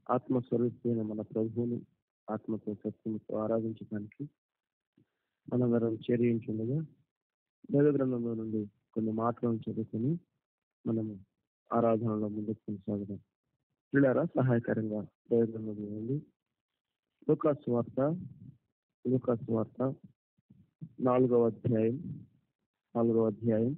ఆత్మస్వరూపమైన మన ప్రభువుని ఆత్మతో సత్యంతో ఆరాధించడానికి మనందరం చేరించుండగా వేద గ్రంథంలో నుండి కొన్ని మాటలను చదువుకొని మనము ఆరాధనలో ముందుకు కొనసాగుదాం పిల్లరా సహాయకరంగా వేద గ్రంథంలో నుండి లూకాస్ వార్త లూకాస్ వార్త నాలుగవ అధ్యాయం నాలుగవ అధ్యాయం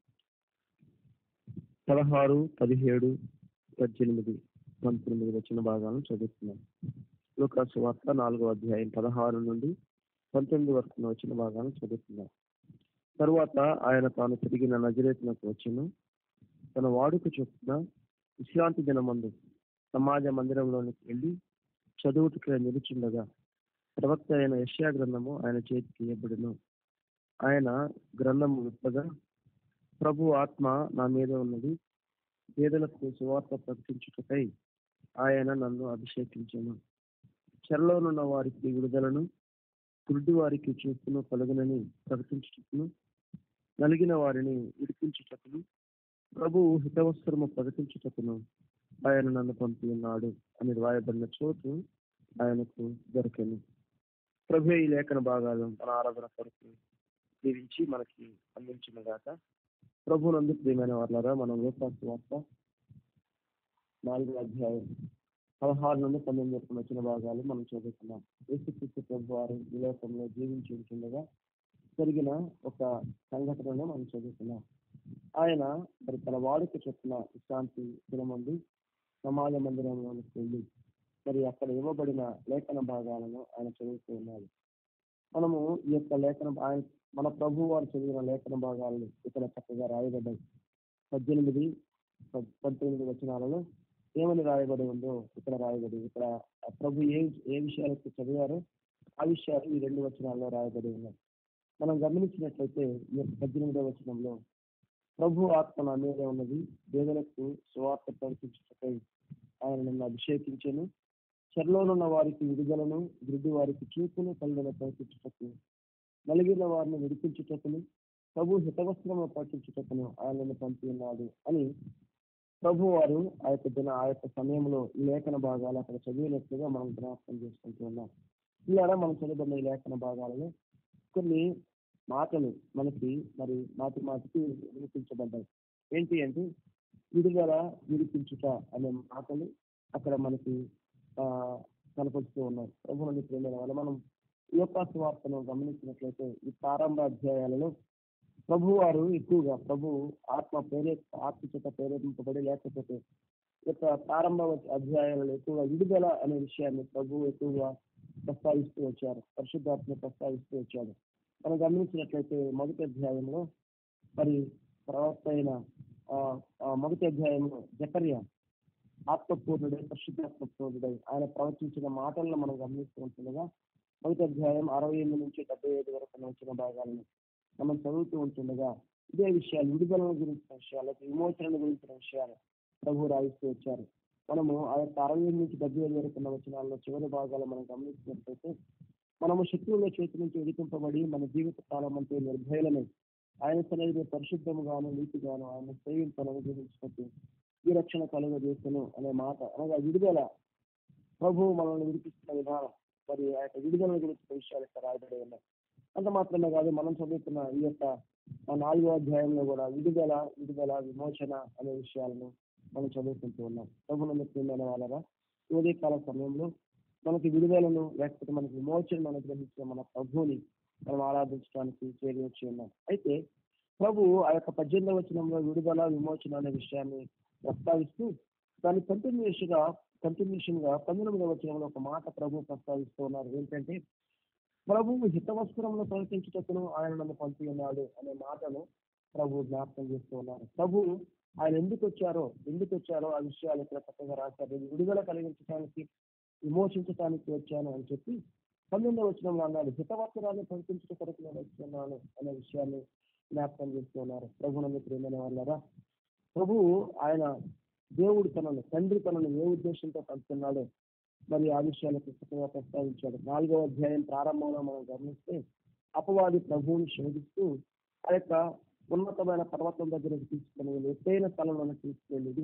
పదహారు పదిహేడు పద్దెనిమిది పంతొమ్మిది వచ్చిన భాగాలను చదువుతున్నాం లూకాస్ వార్త నాలుగవ అధ్యాయం పదహారు నుండి పంతొమ్మిది వరకు వచ్చిన భాగాలను చదువుతున్నాం తరువాత ఆయన తాను తిరిగిన నజరేతునకు వచ్చును తన వాడుక చొప్పున విశ్రాంతి దినమందు సమాజ మందిరంలోనికి వెళ్ళి చదువుటికి నిలుచుండగా ప్రవక్త అయిన యష్యా గ్రంథము ఆయన చేతికి ఇవ్వబడును ఆయన గ్రంథము విప్పగా ప్రభు ఆత్మ నా మీద ఉన్నది పేదలకు సువార్త ప్రకటించుటకై ఆయన నన్ను అభిషేకించను చెరలోనున్న వారికి విడుదలను గుడ్డి వారికి చూపును కలుగునని ప్రకటించుటకును నలిగిన వారిని విడిపించుటకును ప్రభు హితవస్త్రము ప్రకటించుటకును ఆయన నన్ను పంపి ఉన్నాడు అని రాయబడిన చోటు ఆయనకు దొరికెను ప్రభు ఈ లేఖన భాగాలు మన ఆరాధన కొరకు దీవించి మనకి అందించిన గాక ప్రభు నందు ప్రియమైన వాళ్ళరా మనం లోకాసు వార్త నాలుగో అధ్యాయం పదహారు నుండి పంతొమ్మిది వరకు వచ్చిన భాగాలు మనం చదువుతున్నాం యేసుక్రీస్తు ప్రభు వారు ఈ లోకంలో జీవించి ఉంటుండగా జరిగిన ఒక సంఘటనను మనం చదువుతున్నాం ఆయన మరి తన వాడుక చొప్పున విశ్రాంతి దినమంది సమాజ మందిరంలోనికి వెళ్ళి మరి అక్కడ ఇవ్వబడిన లేఖన భాగాలను ఆయన చదువుతూ ఉన్నారు మనము ఈ యొక్క లేఖన ఆయన మన ప్రభు వారు చదివిన లేఖన భాగాలను ఇక్కడ చక్కగా రాయబడ్డాయి పద్దెనిమిది పంతొమ్మిది వచనాలలో ఏమని రాయబడి ఉందో ఇక్కడ రాయబడి ఇక్కడ ప్రభు ఏ ఏ విషయాలకు చదివారో ఆ విషయాలు ఈ రెండు వచనాల్లో రాయబడి ఉన్నాయి మనం గమనించినట్లయితే ఈ యొక్క పద్దెనిమిదవ వచనంలో ప్రభు ఆత్మ నా మీద ఉన్నది పేదలకు సువార్త ప్రకటించుటకై ఆయన నన్ను అభిషేకించను చెరలోనున్న వారికి విడుదలను గుడ్డి వారికి చూపును కళ్ళను ప్రకటించుటకు నలిగిన వారిని విడిపించుటకును ప్రభు హితవస్త్రము పట్టించుటకును ఆయనను పంపి ఉన్నాడు అని ప్రభు వారు ఆ యొక్క దిన ఆ యొక్క సమయంలో ఈ లేఖన భాగాలు అక్కడ చదివినట్లుగా మనం జ్ఞాపకం చేసుకుంటూ ఉన్నాం ఇలా మనం చదివిన ఈ లేఖన భాగాలలో కొన్ని మాటలు మనకి మరి మాటి మాటికి వినిపించబడ్డాయి ఏంటి అంటే విడుదల విడిపించుట అనే మాటలు అక్కడ మనకి ఆ కనపడుతూ ఉన్నాయి ప్రభుత్వ ప్రేమైన వల్ల మనం ఈ యొక్క వార్తను గమనించినట్లయితే ఈ ప్రారంభ అధ్యాయాలలో ప్రభు వారు ఎక్కువగా ప్రభు ఆత్మ ప్రేరే ఆత్మ చేత ప్రేరేపింపబడి లేకపోతే యొక్క ప్రారంభ అధ్యాయాలలో ఎక్కువగా విడుదల అనే విషయాన్ని ప్రభు ఎక్కువగా ప్రస్తావిస్తూ వచ్చారు పరిశుద్ధాత్మ ప్రస్తావిస్తూ వచ్చాడు మనం గమనించినట్లయితే మొదటి అధ్యాయంలో మరి ప్రవక్త అయిన మొదటి అధ్యాయంలో జకర్య ఆత్మపూర్ణుడై పరిశుద్ధాత్మపూర్ణుడై ఆయన ప్రవచించిన మాటలను మనం గమనిస్తూ ఉంటుండగా మొదటి అధ్యాయం అరవై ఎనిమిది నుంచి డెబ్బై ఐదు వరకు వచ్చిన భాగాలను మనం చదువుతూ ఉంటుండగా ఇదే విషయాలు విడుదలను గురించిన విషయాలు విమోచన గురించిన విషయాలు ప్రభు రాయిస్తూ వచ్చారు మనము ఆ యొక్క అరవై ఎనిమిది నుంచి డెబ్బై ఐదు వరకు ఉన్న వచనాల్లో చివరి భాగాలు మనం గమనించినట్లయితే మనము శత్రువుల చేతి నుంచి విడిపింపబడి మన జీవిత కాలం అంటే నిర్భయలమే ఆయన సన్నిధిని పరిశుద్ధముగాను నీతిగాను ఆయన సేవింపను అనుగ్రహించినట్టు ఈ రక్షణ కలుగజేసను అనే మాట అనగా విడుదల ప్రభు మనల్ని విడిపిస్తున్న విధానం మరి ఆ యొక్క విడుదల గురించిన విషయాలు ఇక్కడ రాయబడి ఉన్నాయి అంత మాత్రమే కాదు మనం చదువుతున్న ఈ యొక్క నాలుగో అధ్యాయంలో కూడా విడుదల విడుదల విమోచన అనే విషయాలను మనం చదువుకుంటూ ఉన్నాం ప్రభు నమ్మకమైన వాళ్ళరా ఉదయకాల సమయంలో మనకి విడుదలను లేకపోతే మనకి విమోచనను అనుగ్రహించిన మన ప్రభువుని మనం ఆరాధించడానికి చేరి వచ్చి ఉన్నాం అయితే ప్రభు ఆ యొక్క పద్దెనిమిదవ వచనంలో విడుదల విమోచన అనే విషయాన్ని ప్రస్తావిస్తూ దాని కంటిన్యూషన్ గా కంటిన్యూషన్ గా పంతొమ్మిదవ వచనంలో ఒక మాట ప్రభు ప్రస్తావిస్తూ ఉన్నారు ఏంటంటే ప్రభువు హితవస్త్రంలో ప్రవర్తించుటకును ఆయన నన్ను పంపి ఉన్నాడు అనే మాటను ప్రభు జ్ఞాపకం చేస్తూ ఉన్నారు ప్రభు ఆయన ఎందుకు వచ్చారో ఎందుకు వచ్చారో ఆ విషయాలు ఇక్కడ చక్కగా రాశారు విడుదల కలిగించడానికి విమోచించడానికి వచ్చాను అని చెప్పి పంతొమ్మిదవ వచనంలో అన్నాడు హితవస్త్రాన్ని ప్రవర్తించట కొరకు నేను వచ్చున్నాను అనే విషయాన్ని జ్ఞాపకం చేస్తున్నారు ప్రభు నన్ను ప్రేమైన వాళ్ళరా ప్రభు ఆయన దేవుడు తనను తండ్రి తనను ఏ ఉద్దేశంతో పంపుతున్నాడో మరి ఆ విషయాలు పుస్తకంగా ప్రస్తావించాడు నాలుగవ అధ్యాయం ప్రారంభంలో మనం గమనిస్తే అపవాది ప్రభువుని శోధిస్తూ ఆ యొక్క ఉన్నతమైన పర్వతం దగ్గరకు తీసుకుని ఎత్తైన స్థలంలో తీసుకెళ్ళి ఇదిగో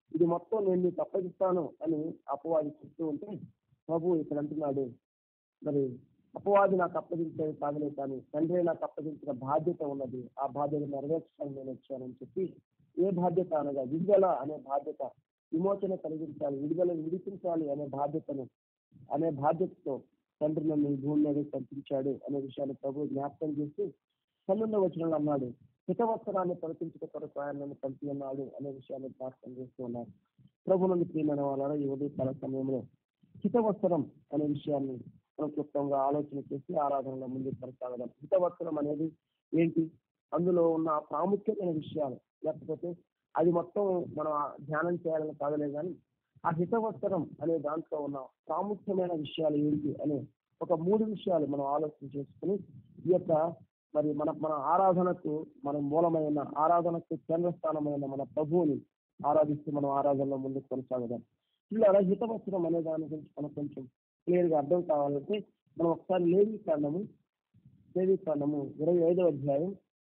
ఇది మొత్తం నేను నీకు అప్పగిస్తాను అని అపవాది చెప్తూ ఉంటే ప్రభు ఇక్కడ అంటున్నాడు మరి అపవాది నాకు అప్పగించేది కాదులే కానీ తండ్రి నాకు అప్పగించిన బాధ్యత ఉన్నది ఆ బాధ్యత నెరవేర్చడానికి నేను వచ్చానని చెప్పి ఏ బాధ్యత అనగా విడుదల అనే బాధ్యత విమోచన కలిగించాలి విడుదల విడిపించాలి అనే బాధ్యతను అనే బాధ్యతతో తండ్రి నన్ను ఈ భూమి మీద పంపించాడు అనే విషయాన్ని ప్రభు జ్ఞాపకం చేసి పన్నెండవ వచనంలో అన్నాడు హితవస్త్రాన్ని ప్రకటించక కొరకు ఆయన నన్ను పంపి ఉన్నాడు అనే విషయాన్ని జ్ఞాపకం చేస్తూ ఉన్నారు ప్రభు నుండి ప్రియమైన వాళ్ళ ఈ ఉదయకాల సమయంలో హితవస్త్రం అనే విషయాన్ని మనం క్లుప్తంగా ఆలోచన చేసి ఆరాధనలో ముందుకు కొనసాగదాం హితవస్త్రం అనేది ఏంటి అందులో ఉన్న ప్రాముఖ్యమైన విషయాలు లేకపోతే అది మొత్తం మనం ధ్యానం చేయాలని కాదలే కానీ ఆ హితవస్త్రం అనే దాంట్లో ఉన్న ప్రాముఖ్యమైన విషయాలు ఏంటి అనే ఒక మూడు విషయాలు మనం ఆలోచన చేసుకుని ఈ యొక్క మరి మన మన ఆరాధనకు మన మూలమైన ఆరాధనకు కేంద్రస్థానమైన మన ప్రభువుని ఆరాధిస్తూ మనం ఆరాధనలో ముందుకు కొనసాగదాం ఇలా హితవస్త్రం అనే దాని గురించి మనకు కొంచెం క్లియర్ గా అర్థం కావాలంటే మనం ఒకసారి లేవి కాండము లేవి కాండము ఇరవై ఐదవ అధ్యాయం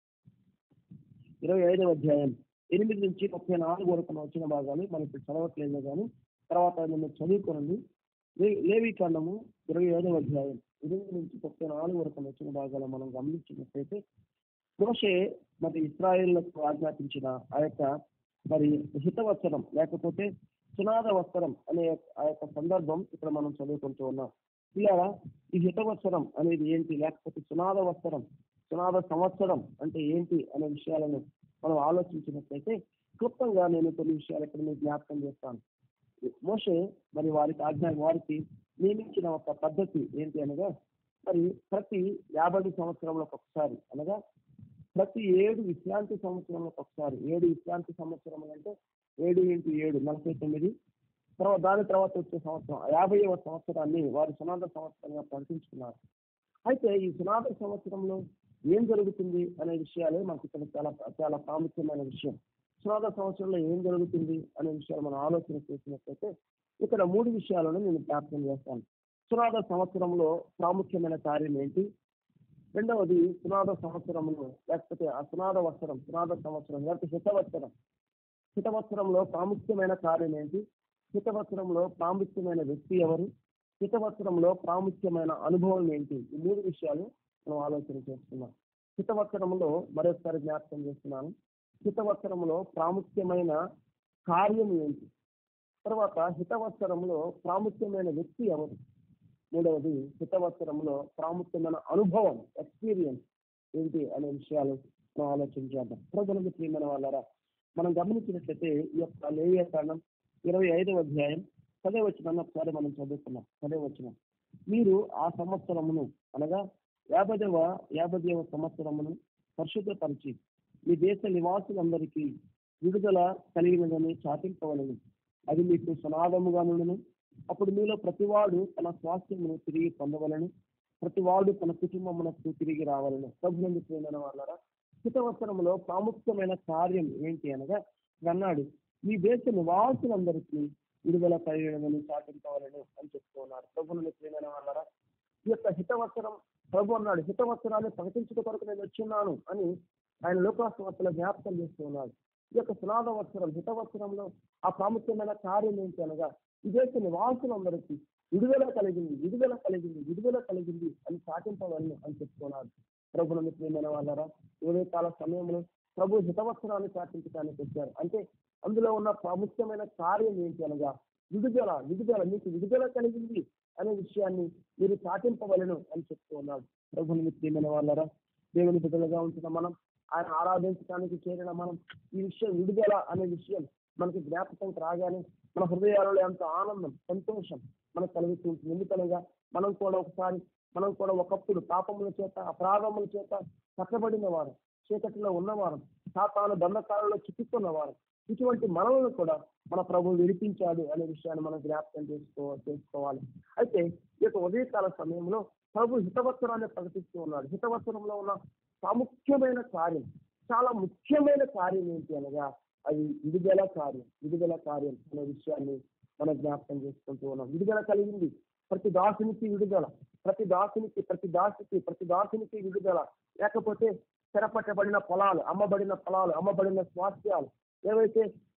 ఇరవై ఐదవ అధ్యాయం ఎనిమిది నుంచి ముప్పై నాలుగు వరకు వచ్చిన భాగాలు మనం ఇప్పుడు చదవట్లేదు కానీ తర్వాత నేను చదువుకోనండి లేవి కాండము ఇరవై ఐదవ అధ్యాయం ఎనిమిది నుంచి ముప్పై నాలుగు వరకు వచ్చిన భాగాలు మనం గమనించినట్లయితే మోషే మరి ఇస్రాయేళ్లకు ఆజ్ఞాపించిన ఆ యొక్క మరి హితవచనం లేకపోతే సునాద వస్త్రం అనే ఆ యొక్క సందర్భం ఇక్కడ మనం చదువుకుంటూ ఉన్నాం ఇలా ఈ హితవత్సరం అనేది ఏంటి లేకపోతే సునాద వస్త్రం సునాద సంవత్సరం అంటే ఏంటి అనే విషయాలను మనం ఆలోచించినట్లయితే క్లుప్తంగా నేను కొన్ని విషయాలు ఇక్కడ మీకు జ్ఞాపకం చేస్తాను మోషే మరి వారికి ఆజ్ఞ వారికి నియమించిన ఒక పద్ధతి ఏంటి అనగా మరి ప్రతి యాభై సంవత్సరంలో ఒకసారి అనగా ప్రతి ఏడు విశ్రాంతి సంవత్సరంలో ఒకసారి ఏడు విశ్రాంతి సంవత్సరం అంటే ఏడు ఇంటూ ఏడు నలభై తొమ్మిది తర్వాత దాని తర్వాత వచ్చే సంవత్సరం యాభైవ సంవత్సరాన్ని వారు సునాద సంవత్సరంగా ప్రకటించుకున్నారు అయితే ఈ సునాద సంవత్సరంలో ఏం జరుగుతుంది అనే విషయాలే మనకి ఇక్కడ చాలా చాలా ప్రాముఖ్యమైన విషయం సునాద సంవత్సరంలో ఏం జరుగుతుంది అనే విషయాలు మనం ఆలోచన చేసినట్లయితే ఇక్కడ మూడు విషయాలను నేను జ్ఞాపకం చేస్తాను సునాద సంవత్సరంలో ప్రాముఖ్యమైన కార్యం ఏంటి రెండవది సునాద సంవత్సరంలో లేకపోతే ఆ సునాద వస్త్రం సునాద సంవత్సరం లేకపోతే హితవత్సరం హితవత్సరంలో ప్రాముఖ్యమైన కార్యం ఏంటి హితవత్సరంలో ప్రాముఖ్యమైన వ్యక్తి ఎవరు హితవత్సరంలో ప్రాముఖ్యమైన అనుభవం ఏంటి ఈ మూడు విషయాలు మనం ఆలోచన చేస్తున్నాం హితవత్సరంలో మరొకసారి జ్ఞాపకం చేస్తున్నాను హితవత్సరంలో ప్రాముఖ్యమైన కార్యం ఏంటి తర్వాత హితవత్సరంలో ప్రాముఖ్యమైన వ్యక్తి ఎవరు మూడవది హితవత్సరంలో ప్రాముఖ్యమైన అనుభవం ఎక్స్పీరియన్స్ ఏంటి అనే విషయాలు మనం ఆలోచన చేద్దాం ప్రజలకు ప్రియమైన వాళ్ళరా మనం గమనించినట్లయితే ఈ యొక్క లేయ కారణం ఇరవై ఐదవ అధ్యాయం పదే వచ్చిన ఒకసారి మనం చదువుకున్నాం పదే వచ్చిన మీరు ఆ సంవత్సరమును అనగా యాభైవ యాభైవ సంవత్సరమును పరిశుద్ధపరిచి మీ దేశ నివాసులందరికీ విడుదల కలిగినదని చాటింపవలను అది మీకు సనాదముగా నుండును అప్పుడు మీలో ప్రతివాడు తన స్వాస్థ్యమును తిరిగి పొందవలను ప్రతివాడు తన కుటుంబమునకు తిరిగి రావాలను ప్రభుత్వం ప్రేమైన వాళ్ళరా హితవసరంలో ప్రాముఖ్యమైన కార్యం ఏంటి అనగా అన్నాడు ఈ దేశ నివాసులందరికీ విడుదల కలిగినదని చాటింపవాలని అని చెప్తున్నారు ప్రభుని ప్రేమైన వాళ్ళరా ఈ యొక్క హితవత్సరం ప్రభు అన్నాడు హితవత్సరాన్ని ప్రకటించట కొరకు నేను వచ్చున్నాను అని ఆయన లోకాసువత్సల జ్ఞాపకం చేస్తూ ఉన్నాడు ఈ యొక్క సునాద వత్సరం హితవత్సరంలో ఆ ప్రాముఖ్యమైన కార్యం ఏంటి అనగా ఈ దేశ నివాసులందరికీ విడుదల కలిగింది విడుదల కలిగింది విడుదల కలిగింది అని చాటింపవాలని అని చెప్తున్నాడు ప్రభుని ప్రియమైన వాళ్ళరా ఉదయ కాల సమయంలో ప్రభు హితవత్సరాన్ని చాటించడానికి వచ్చారు అంటే అందులో ఉన్న ప్రాముఖ్యమైన కార్యం ఏంటి అనగా విడుదల విడుదల మీకు విడుదల కలిగింది అనే విషయాన్ని మీరు చాటింపవలను అని చెప్తూ ఉన్నాడు ప్రభుని ప్రియమైన వాళ్ళరా దేవుని బిడ్డలుగా ఉంటున్న మనం ఆయన ఆరాధించడానికి చేరిన మనం ఈ విషయం విడుదల అనే విషయం మనకి జ్ఞాపకం రాగానే మన హృదయాలలో ఎంత ఆనందం సంతోషం మనకు కలుగుతూ ఉంటుంది ఎందుకనగా మనం కూడా ఒకసారి మనం కూడా ఒకప్పుడు పాపముల చేత అపరాధముల చేత పక్కబడిన వారు చీకటిలో ఉన్నవారు సాతాను దండకాలలో చిక్కుకున్నవారు ఇటువంటి మనలను కూడా మన ప్రభు విడిపించాడు అనే విషయాన్ని మనం జ్ఞాపకం చేసుకో చేసుకోవాలి అయితే ఈ యొక్క ఉదయకాల సమయంలో ప్రభు హితవత్సరాన్ని ప్రకటిస్తూ ఉన్నాడు హితవత్సరంలో ఉన్న ప్రాముఖ్యమైన కార్యం చాలా ముఖ్యమైన కార్యం ఏంటి అనగా అది విడుదల కార్యం విడుదల కార్యం అనే విషయాన్ని మనం జ్ఞాపకం చేసుకుంటూ ఉన్నాం విడుదల కలిగింది ప్రతి దాసునికి విడుదల ప్రతి దాసునికి ప్రతి దాసికి ప్రతి దాసునికి విడుదల లేకపోతే చెరపట్టబడిన పొలాలు అమ్మబడిన పొలాలు అమ్మబడిన స్వాస్థ్యాలు ఏవైతే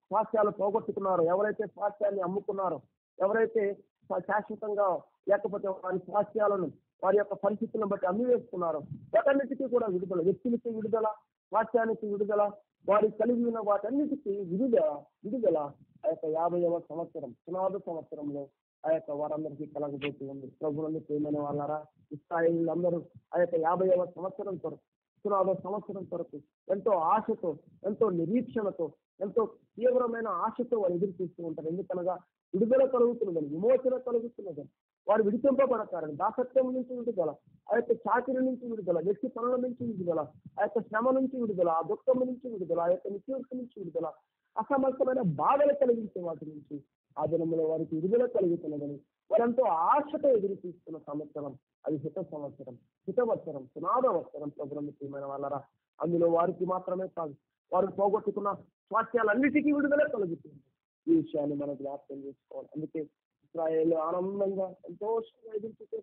స్వాస్థ్యాలు పోగొట్టుకున్నారో ఎవరైతే స్వాస్థ్యాన్ని అమ్ముకున్నారో ఎవరైతే శా- శాశ్వతంగా లేకపోతే వారి స్వాస్థ్యాలను వారి యొక్క పరిస్థితులను బట్టి అమ్మి వేసుకున్నారో వాటన్నిటికీ కూడా విడుదల వ్యక్తులకి విడుదల స్వాస్థ్యానికి విడుదల వారి కలిగి ఉన్న వాటన్నిటికీ విడుదల విడుదల ఆ యొక్క యాభైవ సంవత్సరం పునాద సంవత్సరంలో ఆ యొక్క వారందరికీ కలగబోతూ ఉంది ప్రభువులను ప్రేమైన వాళ్ళారా ఇస్రాయిలందరూ ఆ యొక్క యాభైవ సంవత్సరం కొరకు పునాద సంవత్సరం కొరకు ఎంతో ఆశతో ఎంతో నిరీక్షణతో ఎంతో తీవ్రమైన ఆశతో వారు ఎదురు చూస్తూ ఉంటారు ఎందుకనగా విడుదల కలుగుతున్నదని విమోచన కలుగుతున్నదని వారు విడిపింపబడతారని దాసత్వం నుంచి విడుదల ఆ యొక్క చాకిరి నుంచి విడుదల వ్యక్తి పనుల నుంచి విడుదల ఆ యొక్క శ్రమ నుంచి విడుదల ఆ దుఃఖం నుంచి విడుదల ఆ యొక్క నిత్యూర్తి నుంచి విడుదల అసమర్థమైన బాధలు కలిగించే వాటి నుంచి ఆ దినంలో వారికి విడుదల కలుగుతున్నదని వారెంతో ఆశతో ఎదురు చూస్తున్న సంవత్సరం అది హిత సంవత్సరం హితవత్సరం సునాదవత్సరం ప్రభుత్వం ప్రియమైన వాళ్ళరా అందులో వారికి మాత్రమే కాదు వారు పోగొట్టుకున్న స్వాస్థ్యాలన్నిటికీ విడుదల కలుగుతుంది ఈ విషయాన్ని మనం జ్ఞాపకం చేసుకోవాలి అందుకే ఇస్రాయేల్ ఆనందంగా సంతోషంగా ఎదురు చూసే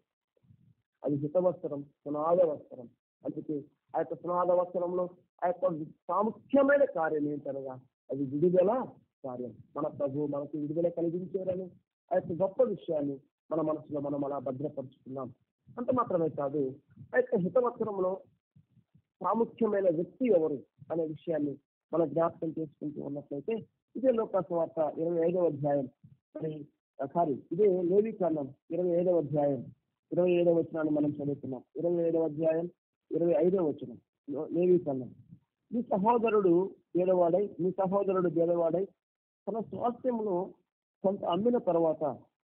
అది హితవస్త్రం సునాద వస్త్రం అందుకే ఆ యొక్క సునాద వస్త్రంలో ఆ యొక్క ప్రాముఖ్యమైన కార్యం ఏంటనగా అది విడుదల కార్యం మన ప్రభు మనకి విడుదల కలిగించారని ఆ యొక్క గొప్ప విషయాన్ని మన మనసులో మనం అలా భద్రపరుచుకున్నాం అంత మాత్రమే కాదు ఆ యొక్క హితవస్త్రంలో ప్రాముఖ్యమైన వ్యక్తి ఎవరు అనే విషయాన్ని మనం జ్ఞాపకం చేసుకుంటూ ఉన్నట్లయితే ఇదే లోకాసువార్త ఇరవై ఐదవ అధ్యాయం మరి సారీ ఇదే లేవి కాండం ఇరవై ఐదవ అధ్యాయం ఇరవై ఐదవ వచనాన్ని మనం చదువుతున్నాం ఇరవై ఐదవ అధ్యాయం ఇరవై ఐదవ వచనం లేవి కాండం మీ సహోదరుడు పేదవాడై మీ సహోదరుడు పేదవాడై తన స్వాస్థ్యమును కొంత అమ్మిన తర్వాత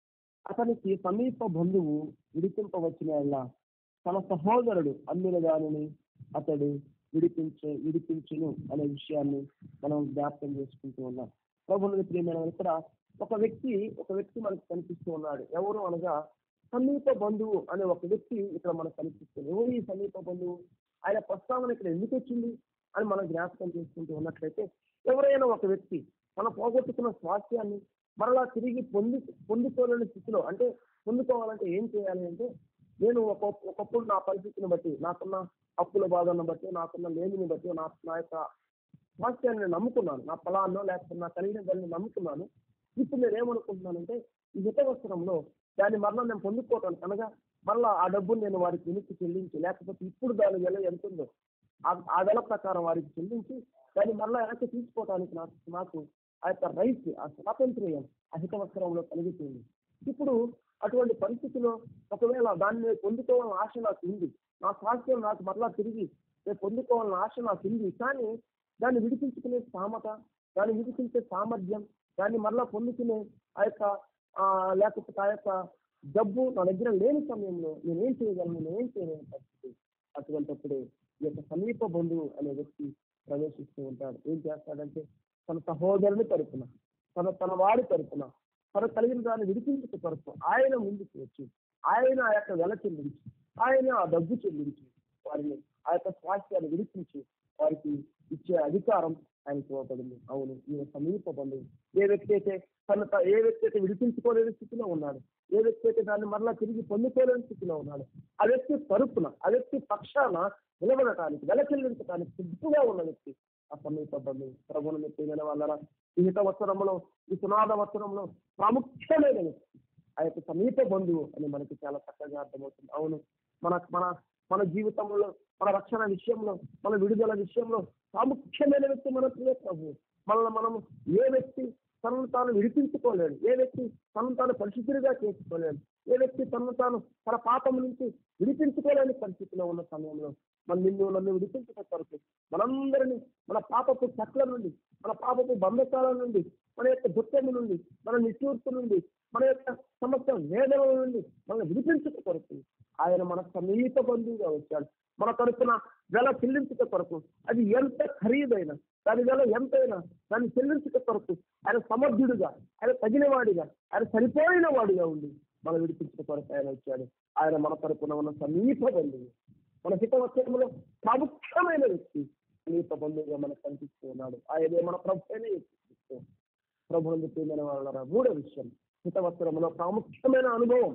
అతనికి సమీప బంధువు విడిపింపవచ్చిన తన సహోదరుడు అమ్మిన దానిని అతడు విడిపించే విడిపించును అనే విషయాన్ని మనం జ్ఞాపకం చేసుకుంటూ ఉన్నాం ప్రభుత్వ ప్రియమైన ఇక్కడ ఒక వ్యక్తి ఒక వ్యక్తి మనకు కనిపిస్తూ ఉన్నాడు ఎవరు అనగా సమీప బంధువు అనే ఒక వ్యక్తి ఇక్కడ మనకు కనిపిస్తుంది ఎవరు ఈ సమీప బంధువు ఆయన ప్రస్తావన ఇక్కడ ఎందుకు వచ్చింది అని మనం జ్ఞాపకం చేసుకుంటూ ఉన్నట్లయితే ఎవరైనా ఒక వ్యక్తి మన పోగొట్టుకున్న స్వాస్థ్యాన్ని మరలా తిరిగి పొంది పొందుకోలేని స్థితిలో అంటే పొందుకోవాలంటే ఏం చేయాలి అంటే నేను ఒక ఒకప్పుడు నా పరిస్థితిని బట్టి నాకున్న అప్పుల బాధను బట్టి నాకున్న లేమిని బట్టి నా నా యొక్క స్వాస్థ్యాన్ని నేను నమ్ముకున్నాను నా ఫలాన్నో లేకపోతే నా కలిగిన దాన్ని నమ్ముకున్నాను ఇప్పుడు నేను ఏమనుకుంటున్నానంటే ఈ హితవస్త్రంలో దాన్ని మరలా నేను పొందుకోవటానికి అనగా మరలా ఆ డబ్బును నేను వారికి వెనక్కి చెల్లించి లేకపోతే ఇప్పుడు దాని వెల ఎంత ఉందో ఆ- ఆ వెల ప్రకారం వారికి చెల్లించి దాన్ని మరలా వెనక్కి తీసుకోవటానికి నాకు నాకు ఆ యొక్క రైట్ ఆ స్వాతంత్ర్యం ఆ హితవస్త్రంలో కలుగుతుంది ఇప్పుడు అటువంటి పరిస్థితిలో ఒకవేళ దాన్ని పొందుకోవాలని ఆశ నాకు ఉంది నా స్వాస్థ్యం నాకు మరలా తిరిగి నేను పొందుకోవాలని ఆశ నాకు ఉంది కానీ దాన్ని విడిపించుకునే సామత దాన్ని విడిపించే సామర్థ్యం దాన్ని మరలా పొందుకునే ఆ యొక్క ఆ, లేకపోతే ఆ యొక్క డబ్బు నా దగ్గర లేని సమయంలో నేనేం చేయగలను నేనేం చేయలేని పరిస్థితి అటువంటిప్పుడే ఈ యొక్క సమీప బంధువు అనే వ్యక్తి ప్రవేశిస్తూ ఉంటాడు ఏం చేస్తాడంటే తన సహోదరుని తరపున తన తన వాడి తరపున తన కలిగిన దాన్ని విడిపించే కొరకు ఆయన ముందుకు వచ్చి ఆయన ఆ యొక్క వెల చెల్లించి ఆయన ఆ డబ్బు చెల్లించి వారిని ఆ యొక్క స్వాస్థ్యాన్ని విడిపించి వారికి ఇచ్చే అధికారం ఆయనకి ఇవ్వబడింది అవును ఈయన సమీప బంధువు ఏ వ్యక్తి అయితే తన త- ఏ వ్యక్తి అయితే విడిపించుకోలేని స్థితిలో ఉన్నాడు ఏ వ్యక్తి అయితే దాన్ని మరలా తిరిగి పొందుకోలేని స్థితిలో ఉన్నాడు ఆ వ్యక్తి తరపున ఆ వ్యక్తి పక్షాన నిలబడటానికి వెల చెల్లించడానికి సిద్ధంగా ఉన్న వ్యక్తి ఆ సమీప బంధువు ప్రభుత్వం ఎత్తిన వాళ్ళ ఈ హిత వస్త్రంలో ఈ సునాద వస్త్రంలో ప్రాముఖ్యమైన వ్యక్తి ఆ యొక్క సమీప బంధువు అని మనకి చాలా చక్కగా అర్థమవుతుంది అవును మన మన మన జీవితంలో మన రక్షణ విషయంలో మన విడుదల విషయంలో ప్రాముఖ్యమైన వ్యక్తి మన ప్రియ ప్రభు మనల్ని మనం ఏ వ్యక్తి తనను తాను విడిపించుకోలేడు ఏ వ్యక్తి తనను తాను పరిశుద్ధిగా చేసుకోలేడు ఏ వ్యక్తి తనను తాను తన పాపం నుంచి విడిపించుకోలేని పరిస్థితిలో ఉన్న సమయంలో మన నిన్ను నన్ను విడిపించడం కొరకు మనందరినీ మన పాపపు చట్ల నుండి మన పాపపు బంధకాల నుండి మన యొక్క దుఃఖము నుండి మన నిట్టూర్పు నుండి మన యొక్క సమస్త వేదనల నుండి మనం విడిపించుట కొరకు ఆయన మన సమీప బంధువుగా వచ్చాడు మన తరపున వెల చెల్లించుట కొరకు అది ఎంత ఖరీదైన దాని వెల ఎంతైనా దాన్ని చెల్లించుట కొరకు ఆయన సమర్థుడుగా ఆయన తగినవాడిగా ఆయన సరిపోయిన వాడిగా ఉండి మనం విడిపించుట కొరకు ఆయన వచ్చాడు ఆయన మన తరపున ఉన్న సమీప బంధువు మన హితవచనంలో ప్రాముఖ్యమైన వ్యక్తి సమీప బంధువుగా మనకు కనిపిస్తూ ఉన్నాడు ఆయనే మన ప్రభు అయిన యేసుక్రీస్తు. ప్రభువుని ప్రియమైన వాళ్ళ మూడో విషయం హితవస్త్రంలో ప్రాముఖ్యమైన అనుభవం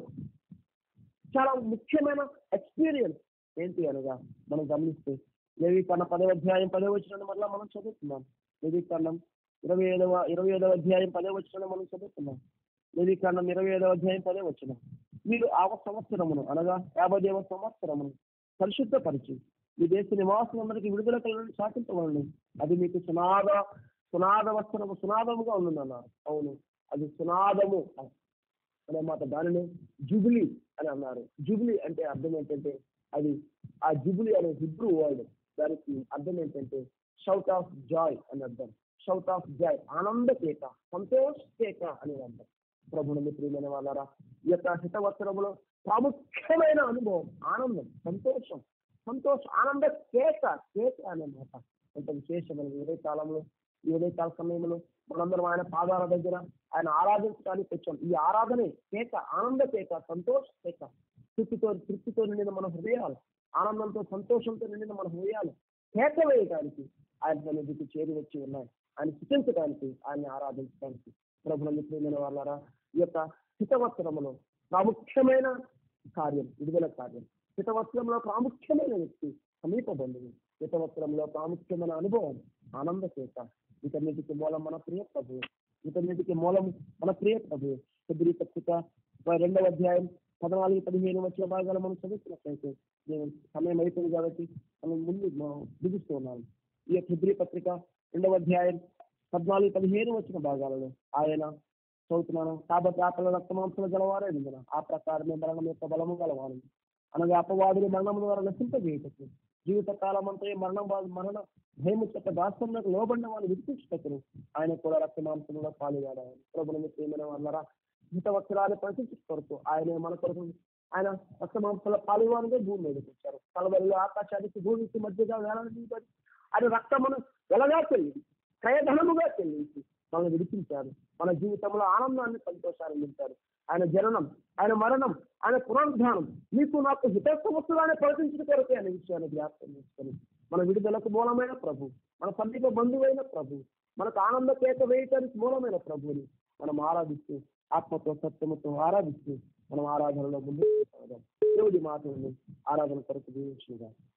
చాలా ముఖ్యమైన ఎక్స్పీరియన్స్ ఏంటి అనగా మనం గమనిస్తే లేవీకరణ పదవ అధ్యాయం పదవ వచ్చిన మరలా మనం చదువుతున్నాం లేవీకరణం ఇరవై ఐదవ ఇరవై ఐదవ అధ్యాయం పదే వచ్చిన మనం చదువుతున్నాం నిర్వీకాండం ఇరవై ఐదవ అధ్యాయం పదే వచ్చిన మీరు ఆ సంవత్సరమును అనగా యాభై దేవ సంవత్సరమును పరిశుద్ధపరిచి మీ దేశ నివాసులందరికీ విడుదల కలను శాసించవలను అది మీకు సునాద సునాద వస్త్రము సునాదముగా ఉందన్నారు అవును అది సునాదము అనే మాట దానిని జుబిలీ అని అన్నారు జుబిలీ అంటే అర్థం ఏంటంటే అది ఆ జుబిలీ అనే హిబ్రూ వర్డ్ దానికి అర్థం ఏంటంటే షౌట్ ఆఫ్ జాయ్ అని అర్థం షౌట్ ఆఫ్ జాయ్ ఆనంద కేక సంతోష్ కేక అని అర్థం ప్రభుని ప్రియమైన వాళ్ళారా ఈ యొక్క హితవత్సరములో ప్రాముఖ్యమైన అనుభవం ఆనందం సంతోషం సంతోష ఆనంద కేక కేక అనే మాట ఎంత విశేషమైన ఉదయ కాలంలో ఈ ఉదయ కాల సమయంలో మనందరం ఆయన పాదాల దగ్గర ఆయన ఆరాధించడానికి వచ్చాం ఈ ఆరాధనే కేక ఆనంద కేక సంతోష కేక తృప్తితో తృప్తితో నిండిన మన హృదయాలు ఆనందంతో సంతోషంతో నిండిన మన హృదయాలు కేక వేయడానికి ఆయన సన్నిధికి చేరి వచ్చి ఉన్నాయి ఆయన శిక్షించడానికి ఆయన్ని ఆరాధించడానికి ప్రభుత్వ మిత్రులైన వాళ్ళారా ఈ యొక్క హితవస్త్రములో ప్రాముఖ్యమైన కార్యం విడుదల కార్యం హితవస్త్రంలో ప్రాముఖ్యమైన వ్యక్తి సమీప బంధువు హితవస్త్రంలో ప్రాముఖ్యమైన అనుభవం ఆనంద చేత వీటన్నిటికి మూలం మన ప్రియ ప్రభువు వీటన్నిటికి మూలం మన ప్రియ ప్రభువు కొద్ది పత్రిక రెండవ అధ్యాయం పద్నాలుగు పదిహేను వచ్చిన భాగాలు మనం చదువుతున్నట్లయితే నేను సమయం అయిపోయింది కాబట్టి మనం ముందు ముగిస్తూ ఉన్నాను ఈ యొక్క హిబ్రి పత్రిక రెండవ అధ్యాయం పద్నాలుగు పదిహేను వచ్చిన భాగాలలో ఆయన చదువుతున్నాను కాబట్టి ఆకలి రక్తమాంసలు గలవారే నిందిన ఆ ప్రకారమే మరణం యొక్క బలము గలవారు అనగా అపవాదులు మరణం ద్వారా నశింపజేయటకు జీవిత కాలం అంతా మరణం మరణ భయము చెక్క దాస్యంలోకి లోబడిన వాళ్ళు విడిపించుటకును ఆయన కూడా రక్తమాంసంలో పాలుగాడారు ప్రభుత్వం ప్రేమైన వాళ్ళరా మిగతా వస్త్రాలు ప్రశంసించ కొరకు ఆయన మన కొరకు ఆయన రక్తమాంసంలో పాలువారుగా భూమి మీదకి వచ్చారు కలవరిలో ఆకాశానికి భూమికి మధ్యగా వేలాడబడి ఆయన రక్తమును వెలగా చెల్లింది క్రయధనముగా చెల్లించి మనల్ని విడిపించారు మన జీవితంలో ఆనందాన్ని సంతోషాన్ని నింపారు ఆయన జననం ఆయన మరణం ఆయన పునరుద్ధానం మీకు నాకు హితత్వస్తులానే ప్రకటించిన కొరకే అనే విషయాన్ని జ్ఞాపకం చేసుకొని మన విడుదలకు మూలమైన ప్రభు మన సమీప బంధువైన ప్రభు మనకు ఆనంద కేక వేయటానికి మూలమైన ప్రభుని మనం ఆరాధిస్తూ ఆత్మతో సత్యముతో ఆరాధిస్తూ మనం ఆరాధనలో ముందుకు సాగాం దేవుడి మాటలను ఆరాధన కొరకు దీవించుగా